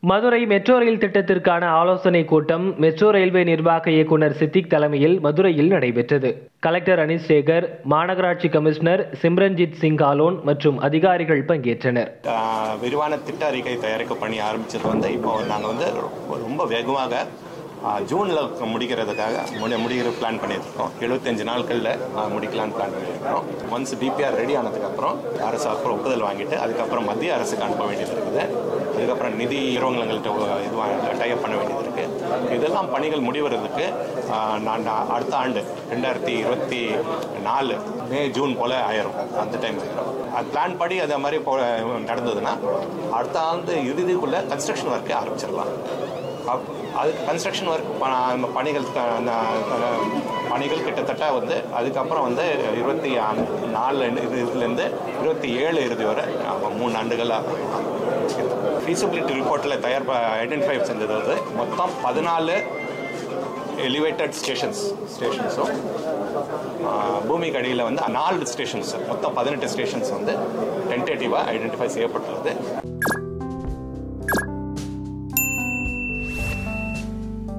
Madurai metro rail திட்டத்திற்கான ஆலோசனை கூட்டம் மெட்ரோ ரயில்வே நிர்வாக இயக்குனர் சித்திக் தலைமையில் மதுரையில் நடைபெற்றது கலெக்டர் அனீஸ் சேகர் மாநகராட்சி கமிஷனர் சிம்ரன்ஜித் சிங் காலோன் மற்றும் அதிகாரிகள் பங்கேற்றனர் ஆஹ் விரிவான திட்ட அறிக்கை தயாரிக்க பணி ஆரம்பிச்சது வந்து இப்போ நாங்கள் வந்து ரொம்ப வேகமாக ஆஹ் ஜூன்ல முடிக்கிறதுக்காக முடி முடிக்கிற பிளான் பண்ணியிருக்கோம் எழுபத்தஞ்சு நாட்களில் ஆஹ் முடிக்கலாம்னு பிளான் பண்ணியிருக்கிறோம் ஒன்ஸ் டிபிஆர் ரெடி ஆனதுக்கப்புறம் அரசு அப்புறம் ஒப்புதல் வாங்கிட்டு அதுக்கப்புறம் மத்திய அரசுக்கு அனுப்ப வேண்டியது இருக்குது அதுக்கப்புறம் நிதி நிறுவனங்கள்கிட்ட இது டைப் பண்ண வேண்டியது இருக்குது இதெல்லாம் பணிகள் முடிவதற்கு ஆஹ் நான் அடுத்த ஆண்டு ரெண்டாயிரத்தி இருபத்தி நாலு மே ஜூன் போல் ஆயிரும் அந்த டைம் ஆயிரும் அது பிளான் படி அதே மாதிரி போ நடந்ததுன்னா அடுத்த ஆண்டு இறுதிக்குள்ளே கன்ஸ்ட்ரக்ஷன் ஒர்க்கே ஆரம்பிச்சிடலாம் அப்- அது கன்ஸ்ட்ரக்ஷன் ஒர்க் பணிகள் த- அந்த அந்த பணிகள் கிட்டத்தட்ட வந்து அதுக்கப்புறம் வந்து இருபத்தி நாலு இது இதுலேருந்து இருபத்தி ஏழு இறுதி வரை ஆமா, மூணு ஆண்டுகள் ஃபீசிபிலிட்டி ரிப்போர்ட்டில் தயார் ஐடென்டிஃபை செஞ்சது வந்து மொத்தம் பதினாலு எலிவேட்டட் ஸ்டேஷன்ஸ் ஸ்டேஷன்ஸும் பூமிக்கு அடியில் வந்து நாலு ஸ்டேஷன்ஸ் மொத்தம் பதினெட்டு ஸ்டேஷன்ஸ் வந்து டென்டேட்டிவாக ஐடென்டிஃபை செய்யப்பட்டுள்ளது